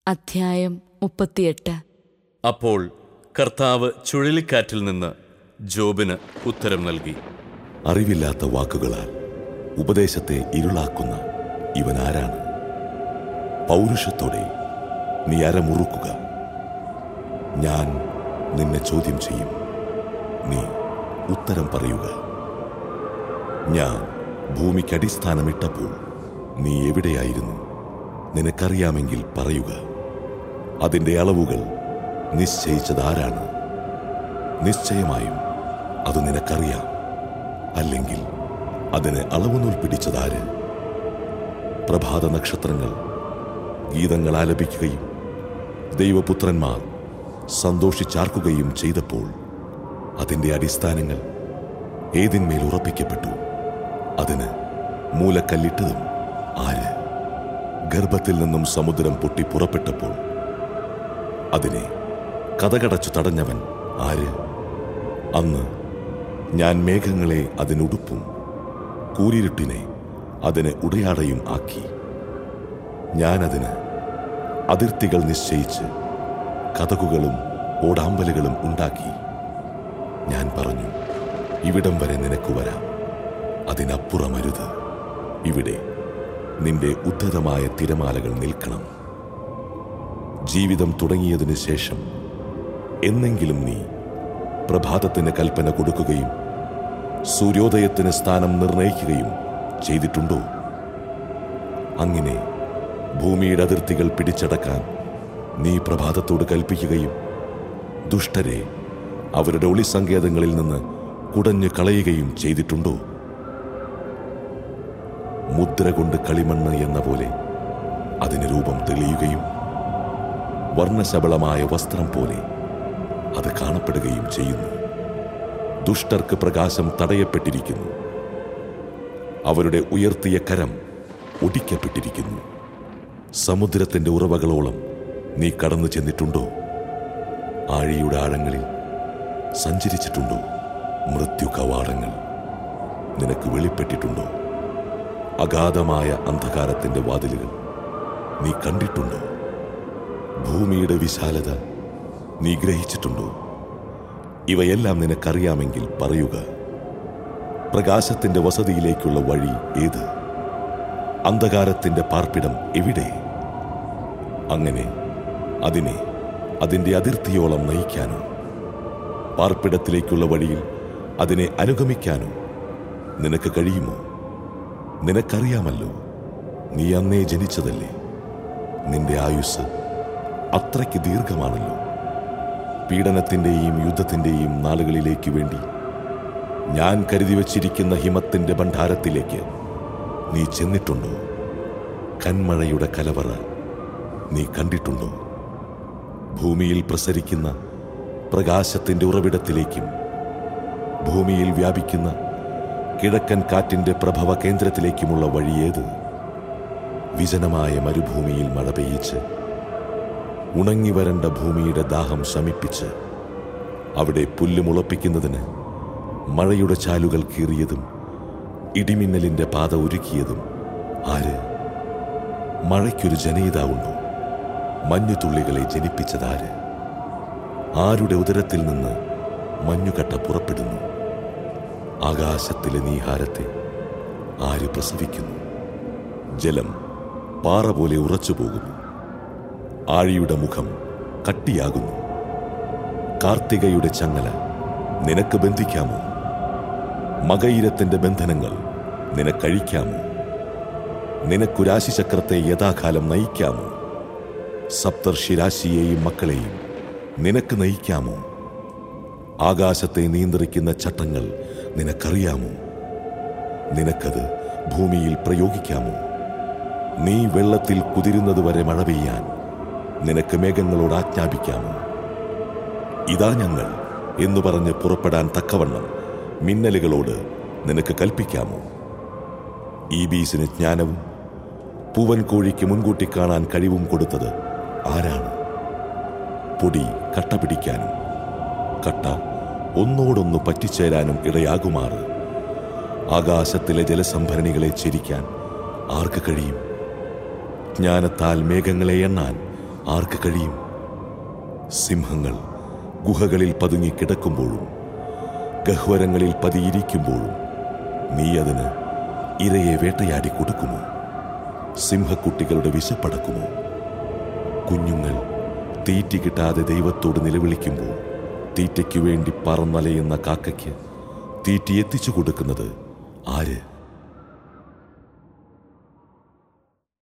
അധ്യായം മുപ്പത്തിയെട്ട് അപ്പോൾ കർത്താവ് ചുഴലിക്കാറ്റിൽ നിന്ന് ജോബിന് ഉത്തരം നൽകി അറിവില്ലാത്ത വാക്കുകളാൽ ഉപദേശത്തെ ഇരുളാക്കുന്ന ഇവൻ ആരാണ് പൗരുഷത്തോടെ നീ അരമുറുക്കുക ഞാൻ നിന്നെ ചോദ്യം ചെയ്യും നീ ഉത്തരം പറയുക ഞാൻ ഭൂമിക്ക് അടിസ്ഥാനമിട്ടപ്പോൾ നീ എവിടെയായിരുന്നു നിനക്കറിയാമെങ്കിൽ പറയുക അതിൻ്റെ അളവുകൾ നിശ്ചയിച്ചതാരാണ് നിശ്ചയമായും അത് നിനക്കറിയാം അല്ലെങ്കിൽ അതിന് അളവുനൂൽ പിടിച്ചതാര് പ്രഭാത നക്ഷത്രങ്ങൾ ഗീതങ്ങൾ ആലപിക്കുകയും ദൈവപുത്രന്മാർ സന്തോഷിച്ചാർക്കുകയും ചെയ്തപ്പോൾ അതിൻ്റെ അടിസ്ഥാനങ്ങൾ ഏതിന്മേൽ ഉറപ്പിക്കപ്പെട്ടു അതിന് മൂലക്കല്ലിട്ടതും ആര് ഗർഭത്തിൽ നിന്നും സമുദ്രം പൊട്ടി പുറപ്പെട്ടപ്പോൾ അതിനെ കഥകടച്ചു തടഞ്ഞവൻ ആര് അന്ന് ഞാൻ മേഘങ്ങളെ അതിനുടുപ്പും കൂരിരുട്ടിനെ അതിന് ഉടയാടയും ആക്കി ഞാനതിന് അതിർത്തികൾ നിശ്ചയിച്ച് കഥകുകളും ഓടാമ്പലുകളും ഉണ്ടാക്കി ഞാൻ പറഞ്ഞു ഇവിടം വരെ നിനക്ക് വരാം അതിനപ്പുറമരുത് ഇവിടെ നിന്റെ ഉദ്ധതമായ തിരമാലകൾ നിൽക്കണം ജീവിതം തുടങ്ങിയതിനു ശേഷം എന്നെങ്കിലും നീ പ്രഭാതത്തിന് കൽപ്പന കൊടുക്കുകയും സൂര്യോദയത്തിന് സ്ഥാനം നിർണയിക്കുകയും ചെയ്തിട്ടുണ്ടോ അങ്ങനെ ഭൂമിയുടെ അതിർത്തികൾ പിടിച്ചടക്കാൻ നീ പ്രഭാതത്തോട് കൽപ്പിക്കുകയും ദുഷ്ടരെ അവരുടെ ഒളിസങ്കേതങ്ങളിൽ നിന്ന് കുടഞ്ഞു കളയുകയും ചെയ്തിട്ടുണ്ടോ മുദ്ര കൊണ്ട് കളിമണ്ണ് എന്ന പോലെ അതിന് രൂപം തെളിയുകയും വർണ്ണശബളമായ വസ്ത്രം പോലെ അത് കാണപ്പെടുകയും ചെയ്യുന്നു ദുഷ്ടർക്ക് പ്രകാശം തടയപ്പെട്ടിരിക്കുന്നു അവരുടെ ഉയർത്തിയ കരം ഒടിക്കപ്പെട്ടിരിക്കുന്നു സമുദ്രത്തിന്റെ ഉറവകളോളം നീ കടന്നു ചെന്നിട്ടുണ്ടോ ആഴിയുടെ ആഴങ്ങളിൽ സഞ്ചരിച്ചിട്ടുണ്ടോ മൃത്യു കവാടങ്ങൾ നിനക്ക് വെളിപ്പെട്ടിട്ടുണ്ടോ അഗാധമായ അന്ധകാരത്തിന്റെ വാതിലുകൾ നീ കണ്ടിട്ടുണ്ടോ ഭൂമിയുടെ വിശാലത നീ ഗ്രഹിച്ചിട്ടുണ്ടോ ഇവയെല്ലാം നിനക്കറിയാമെങ്കിൽ പറയുക പ്രകാശത്തിന്റെ വസതിയിലേക്കുള്ള വഴി ഏത് അന്ധകാരത്തിന്റെ പാർപ്പിടം എവിടെ അങ്ങനെ അതിനെ അതിന്റെ അതിർത്തിയോളം നയിക്കാനോ പാർപ്പിടത്തിലേക്കുള്ള വഴിയിൽ അതിനെ അനുഗമിക്കാനോ നിനക്ക് കഴിയുമോ നിനക്കറിയാമല്ലോ നീ അന്നേ ജനിച്ചതല്ലേ നിന്റെ ആയുസ് അത്രയ്ക്ക് ദീർഘമാണല്ലോ പീഡനത്തിന്റെയും യുദ്ധത്തിന്റെയും നാളുകളിലേക്ക് വേണ്ടി ഞാൻ കരുതി വച്ചിരിക്കുന്ന ഹിമത്തിന്റെ ഭണ്ഡാരത്തിലേക്ക് നീ ചെന്നിട്ടുണ്ടോ കന്മഴയുടെ കലവറ നീ കണ്ടിട്ടുണ്ടോ ഭൂമിയിൽ പ്രസരിക്കുന്ന പ്രകാശത്തിന്റെ ഉറവിടത്തിലേക്കും ഭൂമിയിൽ വ്യാപിക്കുന്ന കിഴക്കൻ കാറ്റിന്റെ പ്രഭവ കേന്ദ്രത്തിലേക്കുമുള്ള വഴിയേത് വിജനമായ മരുഭൂമിയിൽ മഴ പെയ്യിച്ച് ഉണങ്ങി വരണ്ട ഭൂമിയുടെ ദാഹം ശമിപ്പിച്ച് അവിടെ പുല്ല് മുളപ്പിക്കുന്നതിന് മഴയുടെ ചാലുകൾ കീറിയതും ഇടിമിന്നലിന്റെ പാത ഒരുക്കിയതും ആര് മഴയ്ക്കൊരു ജനയിതാവുണ്ടോ മഞ്ഞുതുള്ളികളെ ജനിപ്പിച്ചതാര് ആരുടെ ഉദരത്തിൽ നിന്ന് മഞ്ഞുകട്ട പുറപ്പെടുന്നു ആകാശത്തിലെ നീഹാരത്തെ ആര് പ്രസവിക്കുന്നു ജലം പാറ പോലെ ഉറച്ചു പോകുന്നു ആഴിയുടെ മുഖം കട്ടിയാകുന്നു കാർത്തികയുടെ ചങ്ങല നിനക്ക് ബന്ധിക്കാമോ മകയിരത്തിന്റെ ബന്ധനങ്ങൾ നിനക്കഴിക്കാമോ നിനക്കുരാശിചക്രത്തെ യഥാകാലം നയിക്കാമോ സപ്തർഷിരാശിയെയും മക്കളെയും നിനക്ക് നയിക്കാമോ ആകാശത്തെ നിയന്ത്രിക്കുന്ന ചട്ടങ്ങൾ നിനക്കറിയാമോ നിനക്കത് ഭൂമിയിൽ പ്രയോഗിക്കാമോ നീ വെള്ളത്തിൽ കുതിരുന്നതുവരെ മഴ പെയ്യാൻ നിനക്ക് മേഘങ്ങളോട് ആജ്ഞാപിക്കാമോ ഇതാ ഞങ്ങൾ എന്നു പറഞ്ഞ് പുറപ്പെടാൻ തക്കവണ്ണം മിന്നലുകളോട് നിനക്ക് കൽപ്പിക്കാമോ ഈ ബീസിന് ജ്ഞാനവും പൂവൻ കോഴിക്ക് മുൻകൂട്ടി കാണാൻ കഴിവും കൊടുത്തത് ആരാണ് പൊടി കട്ട പിടിക്കാനും കട്ട ഒന്നോടൊന്ന് പറ്റിച്ചേരാനും ഇടയാകുമാറ് ആകാശത്തിലെ ജലസംഭരണികളെ ചിരിക്കാൻ ആർക്ക് കഴിയും ജ്ഞാനത്താൽ മേഘങ്ങളെ എണ്ണാൻ ആർക്ക് കഴിയും സിംഹങ്ങൾ ഗുഹകളിൽ പതുങ്ങി കിടക്കുമ്പോഴും ഗഹ്വരങ്ങളിൽ പതിയിരിക്കുമ്പോഴും നീ അതിന് ഇരയെ വേട്ടയാടി കൊടുക്കുമോ സിംഹക്കുട്ടികളുടെ വിശപ്പടക്കുമോ കുഞ്ഞുങ്ങൾ തീറ്റ കിട്ടാതെ ദൈവത്തോട് നിലവിളിക്കുമ്പോൾ തീറ്റയ്ക്കു വേണ്ടി പറന്നലയുന്ന കാക്കയ്ക്ക് തീറ്റി എത്തിച്ചു കൊടുക്കുന്നത് ആര്